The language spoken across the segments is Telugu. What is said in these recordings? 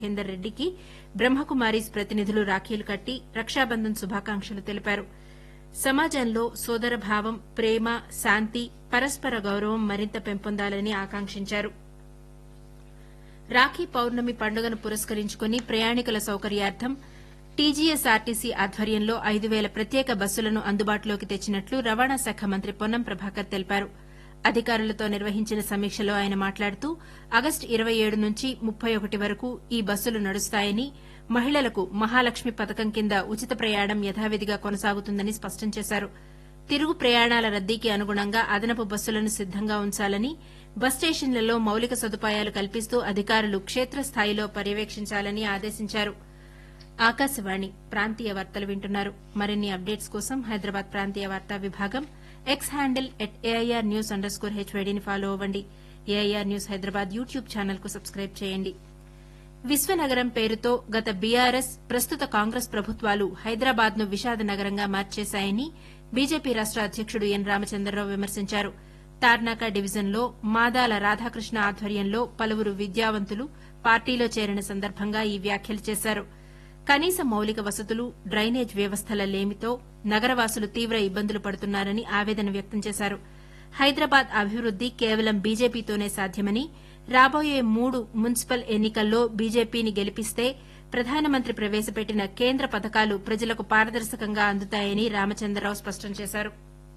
మహేందర్ రెడ్డికి బ్రహ్మకుమారీస్ ప్రతినిధులు రాఖీలు కట్టి రక్షాబంధన్ శుభాకాంక్షలు తెలిపారు సమాజంలో సోదరభావం ప్రేమ శాంతి పరస్పర గౌరవం మరింత పెంపొందాలని ఆకాంక్షించారు రాఖీ పౌర్ణమి పండుగను పురస్కరించుకుని ప్రయాణికుల సౌకర్యార్థం టీజీఎస్ఆర్టీసీ ఆధ్వర్యంలో ఐదు పేల ప్రత్యేక బస్సులను అందుబాటులోకి తెచ్చినట్లు రవాణా శాఖ మంత్రి పొన్నం ప్రభాకర్ తెలిపారు అధికారులతో నిర్వహించిన సమీక్షలో ఆయన మాట్లాడుతూ ఆగస్టు ఇరవై ఏడు నుంచి ముప్పై ఒకటి వరకు ఈ బస్సులు నడుస్తాయని మహిళలకు మహాలక్ష్మి పథకం కింద ఉచిత ప్రయాణం యథావిధిగా కొనసాగుతుందని స్పష్టం చేశారు తిరుగు ప్రయాణాల రద్దీకి అనుగుణంగా అదనపు బస్సులను సిద్దంగా ఉంచాలని బస్ స్టేషన్లలో మౌలిక సదుపాయాలు కల్పిస్తూ అధికారులు క్షేత్రస్థాయిలో పర్యవేక్షించాలని ఆదేశించారు ఆకాశవాణి ప్రాంతీయ వార్తలు వింటున్నారు మరిన్ని అప్డేట్స్ కోసం హైదరాబాద్ ప్రాంతీయ వార్తా విభాగం X handle at AIR news underscore హెచ్వైడీని ఫాలో అవ్వండి AIR news Hyderabad YouTube channel కు సబ్స్క్రైబ్ చేయండి విశ్వనగరం పేరుతో గత బీఆర్ఎస్ ప్రస్తుత కాంగ్రెస్ ప్రభుత్వాలు హైదరాబాద్ ను విషాద నగరంగా మార్చేశాయని బీజేపీ రాష్ట అధ్యకుడు ఎన్ రామచంద్రరావు విమర్శించారు తార్నాక డివిజన్లో మాదాల రాధాకృష్ణ ఆధ్వర్యంలో పలువురు విద్యావంతులు పార్టీలో చేరిన సందర్భంగా ఈ వ్యాఖ్యలు చేశారు కనీస మౌలిక వసతులు డ్రైనేజ్ వ్యవస్థల లేమితో నగరవాసులు తీవ్ర ఇబ్బందులు పడుతున్నారని ఆవేదన వ్యక్తం చేశారు హైదరాబాద్ అభివృద్ది కేవలం బీజేపీతోనే సాధ్యమని రాబోయే మూడు మున్సిపల్ ఎన్నికల్లో బీజేపీని గెలిపిస్తే ప్రధానమంత్రి ప్రవేశపెట్టిన కేంద్ర పథకాలు ప్రజలకు పారదర్శకంగా అందుతాయని రామచంద్రరావు స్పష్టం చేశారు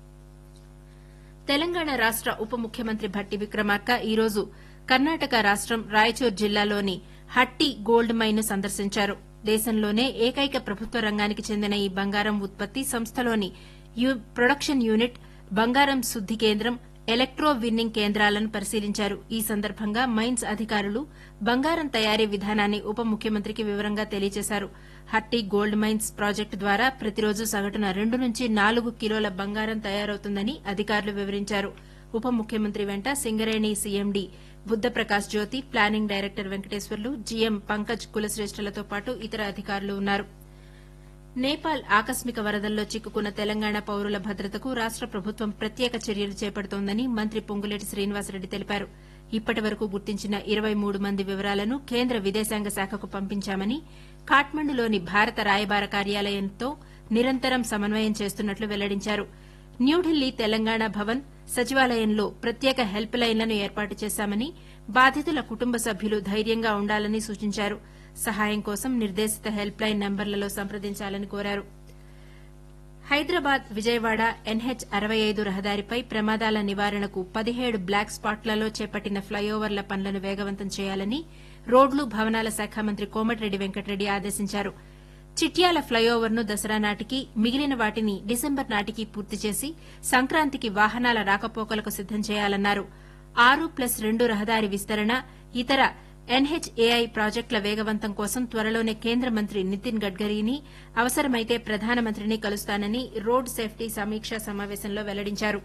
తెలంగాణ రాష్ట ఉప ముఖ్యమంత్రి భట్టి విక్రమార్క ఈరోజు కర్ణాటక రాష్టం రాయచూర్ జిల్లాలోని హట్టి గోల్డ్ మైన్ సందర్శించారు దేశంలోనే ఏకైక ప్రభుత్వ రంగానికి చెందిన ఈ బంగారం ఉత్పత్తి సంస్థలోని ప్రొడక్షన్ యూనిట్ బంగారం శుద్ది కేంద్రం ఎలక్ట్రో విన్నింగ్ కేంద్రాలను పరిశీలించారు ఈ సందర్భంగా మైన్స్ అధికారులు బంగారం తయారీ విధానాన్ని ఉప ముఖ్యమంత్రికి వివరంగా తెలియజేశారు హట్టి గోల్డ్ మైన్స్ ప్రాజెక్టు ద్వారా ప్రతిరోజు సగటున రెండు నుంచి నాలుగు కిలోల బంగారం తయారవుతుందని అధికారులు వివరించారు ఉప ముఖ్యమంత్రి వెంట Singareni CMD Buddhaprakash Jyoti planning director Venkateswarlu GM Pankaj కులశ్రేష్ఠలతో పాటు ఇతర అధికారులు ఉన్నారు నేపాల్ ఆకస్మిక వరదల్లో చిక్కుకున్న తెలంగాణ పౌరుల భద్రతకు రాష్ట ప్రభుత్వం ప్రత్యేక చర్యలు చేపడుతోందని మంత్రి పొంగులేటి శ్రీనివాసరెడ్డి తెలిపారు ఇప్పటి వరకు గుర్తించిన ఇరవై మూడు మంది వివరాలను కేంద్ర విదేశాంగ శాఖకు పంపించామని ఖాట్మండులోని భారత రాయబార కార్యాలయంతో నిరంతరం సమన్వయం చేస్తున్నట్లు వెల్లడించారు న్యూఢిల్లీ తెలంగాణ భవన్ సచివాలయంలో ప్రత్యేక హెల్ప్ లైన్లను ఏర్పాటు చేశామని బాధితుల కుటుంబ సభ్యులు ధైర్యంగా ఉండాలని సూచించారు సహాయం కోసం నిర్దేశిత హెల్ప్ లైన్ నంబర్లలో సంప్రదించాలని కోరారు హైదరాబాద్ విజయవాడ ఎన్హెచ్ అరవై ఐదు రహదారిపై ప్రమాదాల నివారణకు పదిహేడు బ్లాక్ స్పాట్లలో చేపట్టిన ఫ్లైఓవర్ల పనులను వేగవంతం చేయాలని రోడ్లు భవనాల శాఖ మంత్రి కోమటిరెడ్డి వెంకటరెడ్డి ఆదేశించారు చిట్యాల ఫ్లైఓవర్ను దసరా నాటికి మిగిలిన వాటిని డిసెంబర్ నాటికి పూర్తి చేసి సంక్రాంతికి వాహనాల రాకపోకలకు సిద్దం చేయాలన్నారు ఆరు ప్లస్ రెండు రహదారి విస్తరణ ఇతర ఎన్హెచ్ఏఐ ప్రాజెక్టుల వేగవంతం కోసం త్వరలోనే కేంద్ర మంత్రి నితిన్ గడ్కరీని అవసరమైతే ప్రధానమంత్రిని కలుస్తానని రోడ్ సేఫ్టీ సమీక్షా సమావేశంలో వెల్లడించారు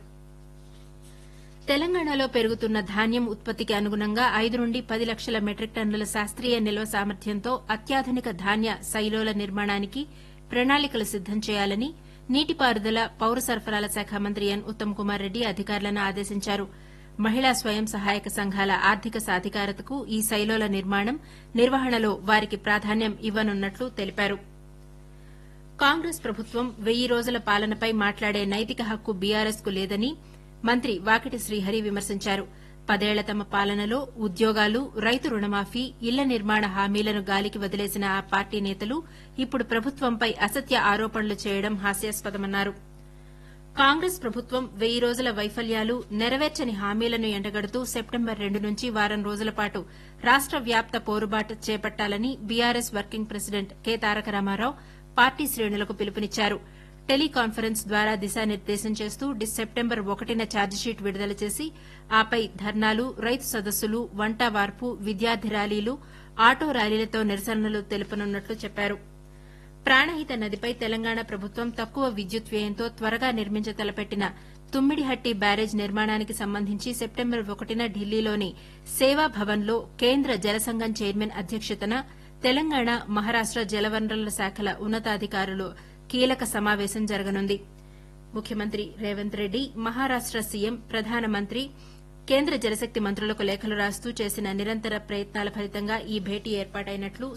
తెలంగాణలో పెరుగుతున్న ధాన్యం ఉత్పత్తికి అనుగుణంగా ఐదు నుండి పది లక్షల మెట్రిక్ టన్నుల శాస్త్రీయ నిల్వ సామర్థ్యంతో అత్యాధునిక ధాన్య శైలోల నిర్మాణానికి ప్రణాళికలు సిద్దం చేయాలని నీటిపారుదల పౌర సరఫరాల శాఖ మంత్రి ఎన్ ఉత్తమ్ కుమార్ రెడ్డి అధికారులను ఆదేశించారు మహిళా స్వయం సహాయక సంఘాల ఆర్థిక సాధికారతకు ఈ శైలోల నిర్మాణం నిర్వహణలో వారికి ప్రాధాన్యం ఇవ్వనున్నట్లు తెలిపారు కాంగ్రెస్ ప్రభుత్వం వెయ్యి రోజుల పాలనపై మాట్లాడే నైతిక హక్కు బీఆర్ఎస్ కు లేదని మంత్రి వాకిటి శ్రీహరి విమర్శించారు పదేళ్ల తమ పాలనలో ఉద్యోగాలు రైతు రుణమాఫీ ఇళ్ల నిర్మాణ హామీలను గాలికి వదిలేసిన ఆ పార్టీ నేతలు ఇప్పుడు ప్రభుత్వంపై అసత్య ఆరోపణలు చేయడం హాస్యాస్పదమన్నారు కాంగ్రెస్ ప్రభుత్వం వెయ్యి రోజుల వైఫల్యాలు నెరవేర్చని హామీలను ఎండగడుతూ సెప్టెంబర్ రెండు నుంచి వారం రోజుల పాటు రాష్ట వ్యాప్త పోరుబాటు చేపట్టాలని BRS working president K Taraka Rama Rao పార్టీ శ్రేణులకు పిలుపునిచ్చారు టెలికాన్ఫరెన్స్ ద్వారా దిశానిర్దేశం చేస్తూ సెప్టెంబర్ ఒకటిన ఛార్జిషీట్ విడుదల చేసి ఆపై ధర్నాలు రైతు సదస్సులు వంట వార్పు విద్యార్థి ర్యాలీలు ఆటో ర్యాలీలతో నిరసనలు తెలుపనున్నట్లు చెప్పారు ప్రాణహిత నదిపై తెలంగాణ ప్రభుత్వం తక్కువ విద్యుత్ వ్యయంతో త్వరగా నిర్మించ తలపెట్టిన తుమ్మిడిహట్టి బ్యారేజ్ నిర్మాణానికి సంబంధించి సెప్టెంబర్ ఒకటిన ఢిల్లీలోని సేవా భవన్లో కేంద్ర జలసంఘం చైర్మన్ అధ్యక్షతన తెలంగాణ మహారాష్ట జలవనరుల శాఖల ఉన్నతాధికారులు కీలక సమావేశం జరగనుంది ముఖ్యమంత్రి రేవంత్ రెడ్డి మహారాష్ట సీఎం ప్రధానమంత్రి కేంద్ర జలశక్తి మంత్రులకు లేఖలు రాస్తూ చేసిన నిరంతర ప్రయత్నాల ఫలితంగా ఈ భేటీ ఏర్పాటైనట్లు